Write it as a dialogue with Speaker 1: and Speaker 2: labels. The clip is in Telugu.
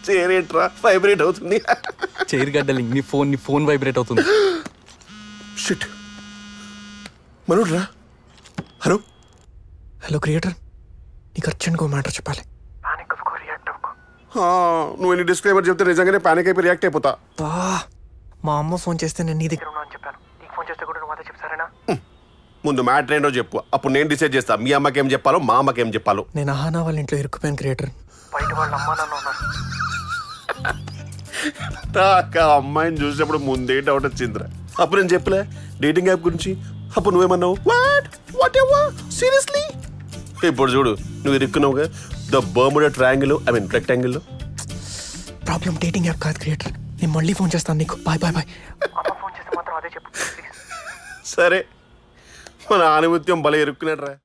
Speaker 1: చేరేట్రా వైబ్రేట్ అవుతుంది
Speaker 2: చైర్ గడ్డలింగ్ నీ ఫోన్ నీ ఫోన్ వైబ్రేట్ అవుతుంది
Speaker 1: షిట్ మనోడ్రా హలో
Speaker 3: హలో క్రియేటర్ నీకు అర్జెంట్గా ఒక మ్యాటర్ చెప్పాలి
Speaker 1: ఆ, నువ్వు ఎన్ని డిస్క్లైమర్ చెప్తే నిజంగానే పానిక్ అయిపోయి రియాక్ట్ అయిపోతా
Speaker 3: బా మా అమ్మ ఫోన్ చేస్తే నేను నీ దగ్గర ఉన్నా అని చెప్పాను నీకు ఫోన్ చేస్తే కూడా నువ్వు అదే చెప్తారేనా
Speaker 1: ముందు మ్యాటర్ ఏంటో చెప్పు అప్పుడు నేను డిసైడ్ చేస్తా మీ అమ్మకి ఏం చెప్పాలో మా అమ్మకి ఏం చెప్పాలో
Speaker 3: నేను అహానా వాళ్ళ ఇంట్లో ఇరుక్కుపోయాను క్రియేటర్ బయట వాళ్ళ అమ్మ నాన్న ఉన్నారు
Speaker 1: నాకు ఆ అమ్మాయిని చూసినప్పుడు ముందే డౌట్ వచ్చిందిరా అప్పుడు నేను చెప్పలే డేటింగ్ యాప్ గురించి అప్పుడు నువ్వేమన్నావు వాట్ వాట్ ఎవర్ సీరియస్లీ ఇప్పుడు చూడు నువ్వు ఇరుక్కున్నావుగా the Bermuda triangle I mean rectangle
Speaker 3: problem dating app కాదు క్రియేటర్ నేను మళ్ళీ ఫోన్ చేస్తాను నీకు బాయ్ బాయ్ బాయ్ అమ్మ ఫోన్ చేస్తే మాత్రం అదే చెప్పు
Speaker 1: సరే మన ఆనిముత్యం భలే ఇరుక్కున్నాడు రా